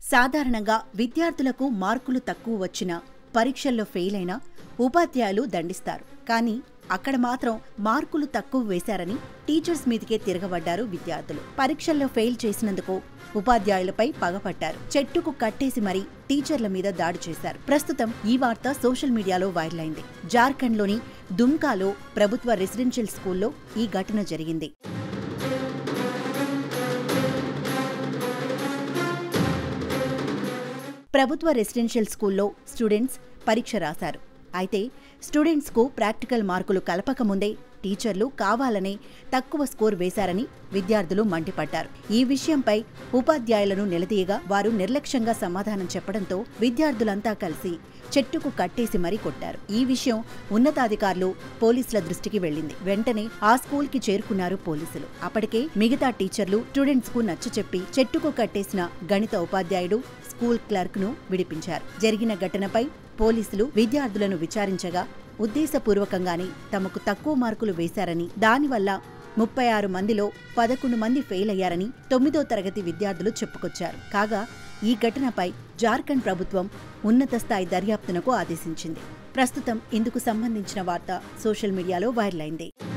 సాధారణంగా విద్యార్థులకు మార్కులు తక్కువ వచ్చినా పరీక్షల్లో ఫెయిల్ అయినా ఉపాధ్యాయులు దండిస్తారు కానీ అక్కడ మాత్రం మార్కులు తక్కువ వేశారని టీచర్స్ మీదకే తిరగబడ్డారు విద్యార్థులు పరీక్షల్లో ఫెయిల్ చేసినందుకు ఉపాధ్యాయులపై పగపట్టారు చెట్టుకు కట్టేసి మరీ టీచర్ల మీద దాడి చేశారు ప్రస్తుతం ఈ వార్త సోషల్ మీడియాలో వైరల్ అయింది జార్ఖండ్లోని దుమ్కాలో ప్రభుత్వ రెసిడెన్షియల్ స్కూల్లో ఈ ఘటన జరిగింది ప్రభుత్వ రెసిడెన్షియల్ స్కూల్లో స్టూడెంట్స్ పరీక్ష రాశారు అయితే స్టూడెంట్స్కు ప్రాక్టికల్ మార్కులు కలపకముందే టీచర్లు కావాలనే తక్కువ స్కోర్ వేశారని విద్యార్థులు మండిపడ్డారు ఈ విషయంపై ఉపాధ్యాయులను నిలదీయగా వారు నిర్లక్ష్యంగా సమాధానం చెప్పడంతో విద్యార్థులంతా కలిసి చెట్టుకు కట్టేసి మరీ కొట్టారు ఈ విషయం ఉన్నతాధికారులు పోలీసుల దృష్టికి వెళ్లింది వెంటనే ఆ స్కూల్ కి చేరుకున్నారు పోలీసులు అప్పటికే మిగతా టీచర్లు స్టూడెంట్స్ కు నచ్చచెప్పి చెట్టుకు కట్టేసిన గణిత ఉపాధ్యాయుడు స్కూల్ క్లర్క్ ను విడిపించారు జరిగిన ఘటనపై పోలీసులు విద్యార్థులను విచారించగా ఉద్దేశపూర్వకంగానే తమకు తక్కువ మార్కులు వేశారని దానివల్ల ముప్పై ఆరు మందిలో పదకొండు మంది ఫెయిల్ అయ్యారని తొమ్మిదో తరగతి విద్యార్థులు చెప్పుకొచ్చారు కాగా ఈ ఘటనపై జార్ఖండ్ ప్రభుత్వం ఉన్నత స్థాయి దర్యాప్తునకు ఆదేశించింది ప్రస్తుతం ఇందుకు సంబంధించిన వార్త సోషల్ మీడియాలో వైరల్ అయింది